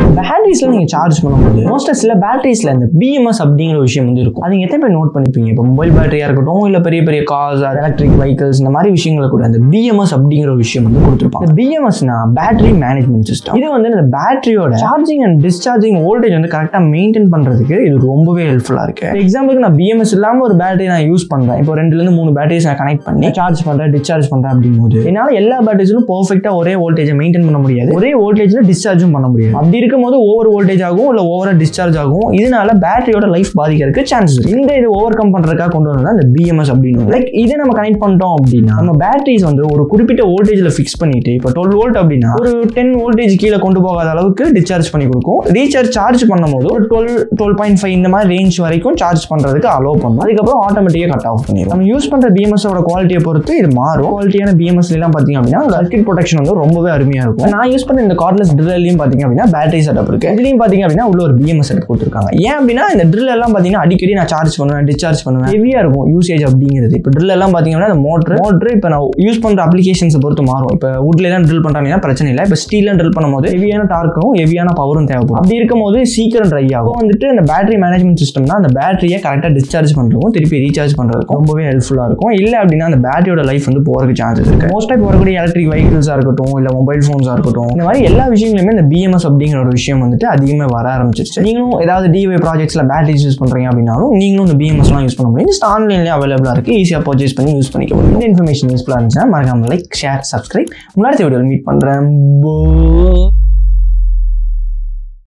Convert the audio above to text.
பேட்டரிஸ்ல நீங்க சார்ஜ் பண்ணும்போது மோஸ்டா சில பேட்டரிஸ்ல இந்த பிஎம்எஸ் அப்படிங்கிற விஷயம் வந்து இருக்கும் அது நீங்க எத்தனை பேர் நோட் பண்ணிருப்பீங்க இப்போ மொபைல் பேட்டரியா இருக்கட்டும் இல்ல பெரிய பெரிய கார்ஸ் எலக்ட்ரிக் வெஹிக்கல்ஸ் இந்த மாதிரி விஷயங்களை கூட அந்த பிஎம்எஸ் அப்படிங்கிற ஒரு விஷயம் வந்து கொடுத்துருப்பாங்க பிஎம்எஸ்னா பேட்டரி மேனேஜ்மெண்ட் சிஸ்டம் இது வந்து இந்த பேட்டரியோட சார்ஜிங் அண்ட் டிஸ்சார்ஜிங் வோல்டேஜ் வந்து கரெக்டாக மெயின்டைன் பண்றதுக்கு இது ரொம்பவே ஹெல்ப்ஃபுல்லா இருக்கு எக்ஸாம்பிளுக்கு நான் பிஎம்எஸ் இல்லாம ஒரு பேட்டரி நான் யூஸ் பண்றேன் இப்போ ரெண்டுல இருந்து மூணு பேட்டரிஸ் நான் கனெக்ட் பண்ணி சார்ஜ் பண்றேன் டிஸ்சார்ஜ் பண்றேன் அப்படிங்கும்போது என்னால எல்லா பேட்டரிஸும் பர்ஃபெக்டா ஒரே வோல்டேஜை மெயின்டைன் பண்ண முடியாது ஒரே வோல்டேஜ்ல டிஸ்சார்ஜும் பண்ண முடியாது அப்படி இருக்கும்போது ஓவர் வோல்டேஜ் ஆகும் இல்ல ஓவரா டிஸ்சார்ஜ் ஆகும் இதனால பேட்டரியோட லைஃப் பாதிக்கிறதுக்கு சான்சஸ் இருக்கு இந்த இது ஓவர் கம் பண்றதுக்காக கொண்டு வந்தா இந்த பிஎம்எஸ் அப்படின்னு லைக் இதை நம்ம கனெக்ட் பண்ணிட்டோம் அப்படின்னா நம்ம பேட்டரிஸ் வந்து ஒரு குறிப்பிட்ட வோல்டேஜ்ல ஃபிக்ஸ் பண்ணிட்டு இப்போ டுவெல் வோல்ட் அப்படின்னா ஒரு டென் வோல்டேஜ் கீழே கொண்டு போகாத அளவுக்கு டிஸ்சார்ஜ் பண்ணி கொடுக்கும் ரீசார்ஜ் சார்ஜ் பண்ணும்போது ஒரு டுவெல் டுவெல் பாயிண்ட் ஃபைவ் இந்த மாதிரி ரேஞ்ச் வரைக்கும் சார்ஜ் பண்றதுக்கு அலோவ் பண்ணும் அதுக்கப்புறம் ஆட்டோமேட்டிக்காக கட் ஆஃப் பண்ணிடும் நம்ம யூஸ் பண்ற பிஎம்எஸோட குவாலிட்டியை பொறுத்து இது மாறும் குவாலிட்டியான பிஎம்எஸ் எல்லாம் பார்த்தீங்க அப்படின்னா சர்க்கிட் ப்ரொடெக்ஷன் வந்து ரொம்பவே அருமையா இருக்கும் நான் யூஸ் பண்ண இந்த கார்ட்லெஸ் ட்ரில்லையும் பார்த்தீங்க அப்படின்னா பேட்டரி செட்டப் இருக்கு இதுலையும் பார்த்தீங்க அப்படின்னா உள்ள ஒரு பிஎம்எஸ் செட்டப் கொடுத்துருக்காங்க ஏன் அப்படின்னா இந்த ட்ரில் எல்லாம் பார்த்தீங்கன்னா அடிக்கடி நான் சார்ஜ் பண்ணுவேன் டிஸ்சார்ஜ் பண்ணுவேன் ஹெவியா இருக்கும் யூசேஜ் அப்படிங்கிறது இப்போ ட்ரில் எல்லாம் பார்த்தீங்கன்னா இந்த மோட்டர் மோட்டர் இப்போ நான் யூஸ் பண்ற அப்ளிகேஷன்ஸை பொறுத்து மாறும் இப்போ வுட்ல தான் ட்ரில் பண்றாங்கன்னா பிரச்சனை இல்லை இப்போ ஸ்டீல்ல ட்ரில் பண்ணும்போது ஹெவியான டார்க்கும் ஹெவியான பவரும் தேவைப்படும் அப்படி இருக்கும்போது சீக்கிரம் ட்ரை ஆகும் அப்போ வந்துட்டு இந்த பேட்டரி மேனேஜ்மெண்ட் சிஸ்டம் தான் அந்த பேட்டரியை கரெக்டாக டிஸ்சார்ஜ் பண்ணுறதுக்கும் திருப்பி ரீசார்ஜ் பண்ணுறதுக்கும் ரொம்பவே ஹெல்ப்ஃபுல்லாக இருக்கும் இல்லை அப்படின்னா அந்த பேட்டரியோட லைஃப் வந்து போகிறதுக்கு சான்சஸ் இருக்கு மோஸ்ட்டாக இப்போ வரக்கூடிய எலக்ட்ரிக் வெஹிக்கிள்ஸாக இருக்கட்டும் இல்லை மொபைல் ஃபோன்ஸாக இருக்கட்டும் இந்த மாதிரி எல்லா விஷயங்களுமே இந்த பிஎம்எஸ் அப்படிங்கிற ஒரு விஷயம் வந்துட்டு அதிகமாக வர ஆரம்பிச்சிருச்சு நீங்களும் ஏதாவது டிவை ப்ராஜெக்ட்ஸில் பேட்டரிஸ் யூஸ் பண்ணுறீங்க அப்படின்னாலும் நீங்களும் இந்த பிஎம்எஸ்லாம் யூஸ் பண்ண முடியும் ஜஸ்ட் ஆன்லைன்லேயே அவைலபிளாக இருக்குது ஈஸியாக பர்ச்சேஸ் பண்ணி யூஸ் பண்ணிக்க முடியும் இந்த இன்ஃபர்மேஷன் யூஸ்ஃபுல்லாக இருந்துச்சுன்னா மறக்காம லைக் ஷேர் சப்ஸ்கிரைப் முன்னாடி வீடியோவில் மீட் பண்ணுறேன்